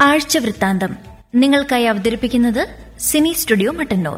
ആഴ്ച വൃത്താന്തം നിങ്ങൾക്കായി അവതരിപ്പിക്കുന്നത് സിനി സ്റ്റുഡിയോ മട്ടന്നൂർ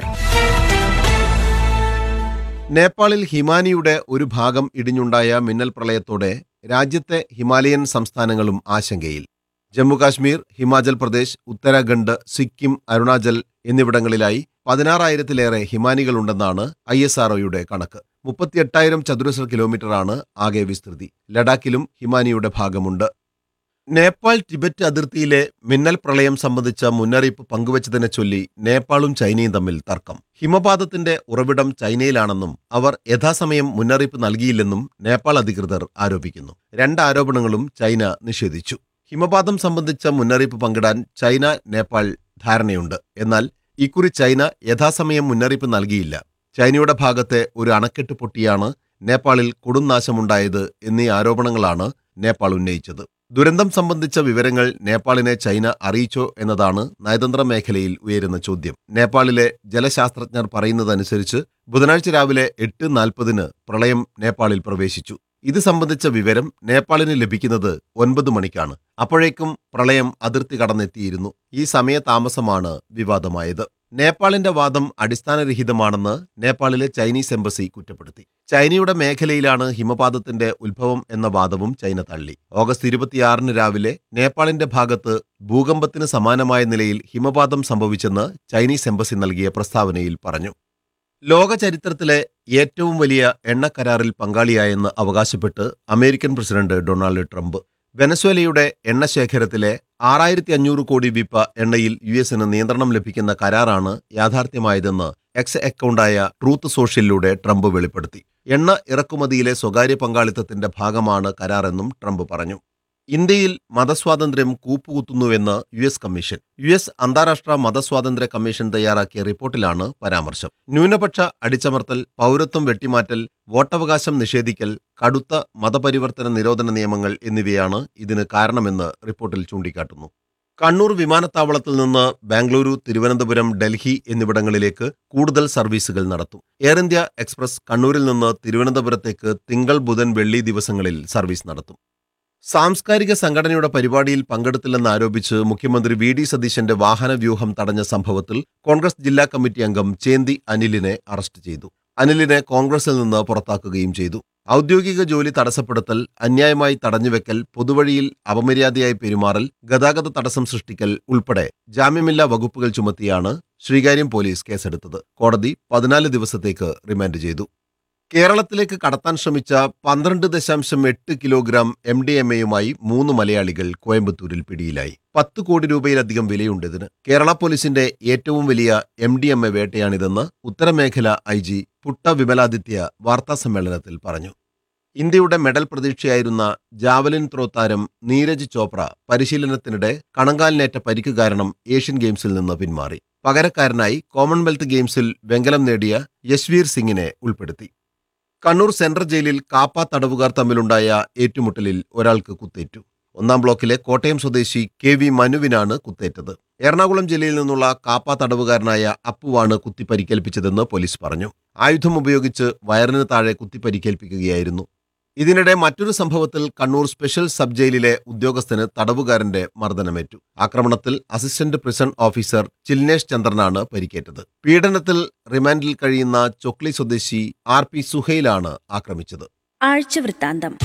നേപ്പാളിൽ ഹിമാനിയുടെ ഒരു ഭാഗം ഇടിഞ്ഞുണ്ടായ മിന്നൽ പ്രളയത്തോടെ രാജ്യത്തെ ഹിമാലയൻ സംസ്ഥാനങ്ങളും ആശങ്കയിൽ ജമ്മുകാശ്മീർ ഹിമാചൽ പ്രദേശ് ഉത്തരാഖണ്ഡ് സിക്കിം അരുണാചൽ എന്നിവിടങ്ങളിലായി പതിനാറായിരത്തിലേറെ ഹിമാനികളുണ്ടെന്നാണ് ഐ എസ് ആർഒയുടെ കണക്ക് മുപ്പത്തിയെട്ടായിരം ചതുരശ്ര കിലോമീറ്ററാണ് ആകെ വിസ്തൃതി ലഡാക്കിലും ഹിമാനിയുടെ ഭാഗമുണ്ട് നേപ്പാൾ ടിബറ്റ് അതിർത്തിയിലെ മിന്നൽ പ്രളയം സംബന്ധിച്ച മുന്നറിയിപ്പ് പങ്കുവച്ചതിനെ ചൊല്ലി നേപ്പാളും ചൈനയും തമ്മിൽ തർക്കം ഹിമപാതത്തിന്റെ ഉറവിടം ചൈനയിലാണെന്നും അവർ യഥാസമയം മുന്നറിയിപ്പ് നൽകിയില്ലെന്നും നേപ്പാൾ അധികൃതർ ആരോപിക്കുന്നു രണ്ട് ആരോപണങ്ങളും ചൈന നിഷേധിച്ചു ഹിമപാതം സംബന്ധിച്ച മുന്നറിയിപ്പ് പങ്കിടാൻ ചൈന നേപ്പാൾ ധാരണയുണ്ട് എന്നാൽ ഇക്കുറി ചൈന യഥാസമയം മുന്നറിയിപ്പ് നൽകിയില്ല ചൈനയുടെ ഭാഗത്തെ ഒരു അണക്കെട്ട് പൊട്ടിയാണ് നേപ്പാളിൽ കൊടുംനാശമുണ്ടായത് എന്നീ ആരോപണങ്ങളാണ് നേപ്പാൾ ഉന്നയിച്ചത് ദുരന്തം സംബന്ധിച്ച വിവരങ്ങൾ നേപ്പാളിനെ ചൈന അറിയിച്ചോ എന്നതാണ് നയതന്ത്ര മേഖലയിൽ ഉയരുന്ന ചോദ്യം നേപ്പാളിലെ ജലശാസ്ത്രജ്ഞർ പറയുന്നതനുസരിച്ച് ബുധനാഴ്ച രാവിലെ എട്ട് നാൽപ്പതിന് പ്രളയം നേപ്പാളിൽ പ്രവേശിച്ചു ഇത് സംബന്ധിച്ച വിവരം നേപ്പാളിന് ലഭിക്കുന്നത് ഒൻപത് മണിക്കാണ് അപ്പോഴേക്കും പ്രളയം അതിർത്തി കടന്നെത്തിയിരുന്നു ഈ സമയതാമസമാണ് വിവാദമായത് നേപ്പാളിന്റെ വാദം അടിസ്ഥാനരഹിതമാണെന്ന് നേപ്പാളിലെ ചൈനീസ് എംബസി കുറ്റപ്പെടുത്തി ചൈനയുടെ മേഖലയിലാണ് ഹിമപാതത്തിന്റെ ഉത്ഭവം എന്ന വാദവും ചൈന തള്ളി ഓഗസ്റ്റ് ഇരുപത്തിയാറിന് രാവിലെ നേപ്പാളിന്റെ ഭാഗത്ത് ഭൂകമ്പത്തിന് സമാനമായ നിലയിൽ ഹിമപാതം സംഭവിച്ചെന്ന് ചൈനീസ് എംബസി നൽകിയ പ്രസ്താവനയിൽ പറഞ്ഞു ലോക ചരിത്രത്തിലെ ഏറ്റവും വലിയ എണ്ണക്കരാറിൽ പങ്കാളിയായെന്ന് അവകാശപ്പെട്ട് അമേരിക്കൻ പ്രസിഡന്റ് ഡൊണാൾഡ് ട്രംപ് വെനസ്വേലയുടെ എണ്ണശേഖരത്തിലെ ആറായിരത്തി അഞ്ഞൂറ് കോടി വിപ്പ എണ്ണയിൽ യു എസിന് നിയന്ത്രണം ലഭിക്കുന്ന കരാറാണ് യാഥാർത്ഥ്യമായതെന്ന് എക്സ് അക്കൗണ്ടായ ട്രൂത്ത് സോഷ്യലിലൂടെ ട്രംപ് വെളിപ്പെടുത്തി എണ്ണ ഇറക്കുമതിയിലെ സ്വകാര്യ പങ്കാളിത്തത്തിന്റെ ഭാഗമാണ് കരാറെന്നും ട്രംപ് പറഞ്ഞു ഇന്ത്യയിൽ മതസ്വാതന്ത്ര്യം കൂപ്പുകുത്തുന്നുവെന്ന് U S commission U S അന്താരാഷ്ട്ര മതസ്വാതന്ത്ര്യ കമ്മീഷൻ തയ്യാറാക്കിയ റിപ്പോർട്ടിലാണ് പരാമർശം ന്യൂനപക്ഷ അടിച്ചമർത്തൽ പൗരത്വം വെട്ടിമാറ്റൽ വോട്ടവകാശം നിഷേധിക്കൽ കടുത്ത മതപരിവർത്തന നിരോധന നിയമങ്ങൾ എന്നിവയാണ് ഇതിന് കാരണമെന്ന് റിപ്പോർട്ടിൽ ചൂണ്ടിക്കാട്ടുന്നു കണ്ണൂർ വിമാനത്താവളത്തിൽ നിന്ന് ബാംഗ്ലൂരു തിരുവനന്തപുരം ഡൽഹി എന്നിവിടങ്ങളിലേക്ക് കൂടുതൽ സർവീസുകൾ നടത്തും എയർ ഇന്ത്യ എക്സ്പ്രസ് കണ്ണൂരിൽ നിന്ന് തിരുവനന്തപുരത്തേക്ക് തിങ്കൾ ബുധൻ വെള്ളി ദിവസങ്ങളിൽ സർവീസ് നടത്തും സാംസ്കാരിക സംഘടനയുടെ പരിപാടിയിൽ പങ്കെടുത്തില്ലെന്നാരോപിച്ച് മുഖ്യമന്ത്രി വി ഡി സതീശന്റെ വാഹനവ്യൂഹം തടഞ്ഞ സംഭവത്തിൽ കോൺഗ്രസ് ജില്ലാ കമ്മിറ്റി അംഗം ചേന്തി അനിലിനെ അറസ്റ്റ് ചെയ്തു അനിലിനെ കോൺഗ്രസിൽ നിന്ന് പുറത്താക്കുകയും ചെയ്തു ഔദ്യോഗിക ജോലി തടസ്സപ്പെടുത്തൽ അന്യായമായി തടഞ്ഞുവെക്കൽ പൊതുവഴിയിൽ അപമര്യാദയായി പെരുമാറൽ ഗതാഗത തടസ്സം സൃഷ്ടിക്കൽ ഉൾപ്പെടെ ജാമ്യമില്ലാ വകുപ്പുകൾ ചുമത്തിയാണ് ശ്രീകാര്യം പോലീസ് കേസെടുത്തത് കോടതി പതിനാല് ദിവസത്തേക്ക് റിമാൻഡ് ചെയ്തു കേരളത്തിലേക്ക് കടത്താൻ ശ്രമിച്ച പന്ത്രണ്ട് ദശാംശം എട്ട് കിലോഗ്രാം എം ഡി എം എയുമായി മൂന്ന് മലയാളികൾ കോയമ്പത്തൂരിൽ പിടിയിലായി പത്ത് കോടി രൂപയിലധികം വിലയുണ്ട് ഇതിന് കേരള പോലീസിന്റെ ഏറ്റവും വലിയ എം ഡി എം എ വേട്ടയാണിതെന്ന് ഉത്തരമേഖല ഐ ജി പുട്ട വിമലാദിത്യ വാർത്താസമ്മേളനത്തിൽ പറഞ്ഞു ഇന്ത്യയുടെ മെഡൽ പ്രതീക്ഷയായിരുന്ന ജാവലിൻ ത്രോ താരം നീരജ് ചോപ്ര പരിശീലനത്തിനിടെ കണങ്കാലിനേറ്റ പരിക്ക് കാരണം ഏഷ്യൻ ഗെയിംസിൽ നിന്ന് പിന്മാറി പകരക്കാരനായി കോമൺവെൽത്ത് ഗെയിംസിൽ വെങ്കലം നേടിയ യശ്വീർ സിംഗിനെ ഉൾപ്പെടുത്തി കണ്ണൂർ സെൻട്രൽ ജയിലിൽ കാപ്പ തടവുകാർ തമ്മിലുണ്ടായ ഏറ്റുമുട്ടലിൽ ഒരാൾക്ക് കുത്തേറ്റു ഒന്നാം ബ്ലോക്കിലെ കോട്ടയം സ്വദേശി കെ വി മനുവിനാണ് കുത്തേറ്റത് എറണാകുളം ജില്ലയിൽ നിന്നുള്ള കാപ്പ തടവുകാരനായ അപ്പുവാണ് കുത്തി പരിക്കേൽപ്പിച്ചതെന്ന് പോലീസ് പറഞ്ഞു ആയുധം ഉപയോഗിച്ച് വയറിന് താഴെ കുത്തി പരിക്കേൽപ്പിക്കുകയായിരുന്നു ഇതിനിടെ മറ്റൊരു സംഭവത്തിൽ കണ്ണൂർ സ്പെഷ്യൽ സബ് ജയിലിലെ ഉദ്യോഗസ്ഥന് തടവുകാരന്റെ മർദ്ദനമേറ്റു ആക്രമണത്തിൽ assistant prison officer Chilnesh Chandran പരിക്കേറ്റത് പീഡനത്തിൽ റിമാൻഡിൽ കഴിയുന്ന ചൊക്ലി സ്വദേശി ആർ പി സുഹൈലാണ് ആക്രമിച്ചത് ആഴ്ച വൃത്താന്തം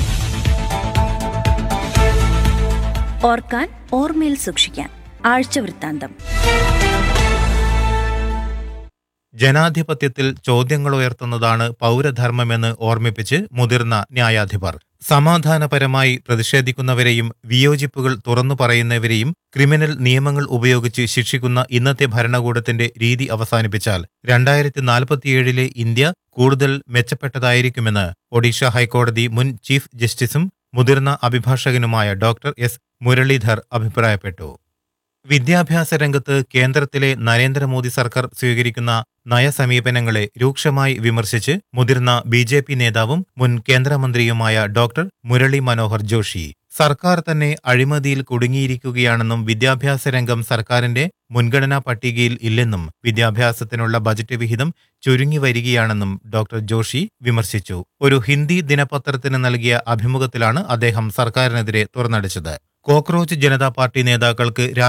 ഓർക്കാൻ ഓർമ്മയിൽ സൂക്ഷിക്കാൻ ആഴ്ച വൃത്താന്തം ജനാധിപത്യത്തിൽ ചോദ്യങ്ങളുയർത്തുന്നതാണ് പൗരധർമ്മമെന്ന് ഓർമ്മിപ്പിച്ച് മുതിർന്ന ന്യായാധിപർ സമാധാനപരമായി പ്രതിഷേധിക്കുന്നവരെയും വിയോജിപ്പുകൾ തുറന്നു പറയുന്നവരെയും ക്രിമിനൽ നിയമങ്ങൾ ഉപയോഗിച്ച് ശിക്ഷിക്കുന്ന ഇന്നത്തെ ഭരണകൂടത്തിന്റെ രീതി അവസാനിപ്പിച്ചാൽ രണ്ടായിരത്തി നാൽപ്പത്തിയേഴിലെ ഇന്ത്യ കൂടുതൽ മെച്ചപ്പെട്ടതായിരിക്കുമെന്ന് ഒഡീഷ ഹൈക്കോടതി മുൻ ചീഫ് ജസ്റ്റിസും മുതിർന്ന അഭിഭാഷകനുമായ ഡോക്ടർ എസ് മുരളീധർ അഭിപ്രായപ്പെട്ടു വിദ്യാഭ്യാസ രംഗത്ത് കേന്ദ്രത്തിലെ നരേന്ദ്രമോദി സർക്കാർ സ്വീകരിക്കുന്ന നയസമീപനങ്ങളെ രൂക്ഷമായി വിമർശിച്ച് മുതിർന്ന ബി ജെ പി നേതാവും മുൻ കേന്ദ്രമന്ത്രിയുമായ ഡോക്ടർ മുരളി മനോഹർ ജോഷി സർക്കാർ തന്നെ അഴിമതിയിൽ കുടുങ്ങിയിരിക്കുകയാണെന്നും വിദ്യാഭ്യാസ രംഗം സർക്കാരിന്റെ മുൻഗണനാ പട്ടികയിൽ ഇല്ലെന്നും വിദ്യാഭ്യാസത്തിനുള്ള ബജറ്റ് വിഹിതം ചുരുങ്ങി വരികയാണെന്നും ഡോക്ടർ ജോഷി വിമർശിച്ചു ഒരു ഹിന്ദി ദിനപത്രത്തിന് നൽകിയ അഭിമുഖത്തിലാണ് അദ്ദേഹം സർക്കാരിനെതിരെ തുറന്നടിച്ചത് കോക്രോച്ച് ജനതാ പാർട്ടി നേതാക്കൾക്ക്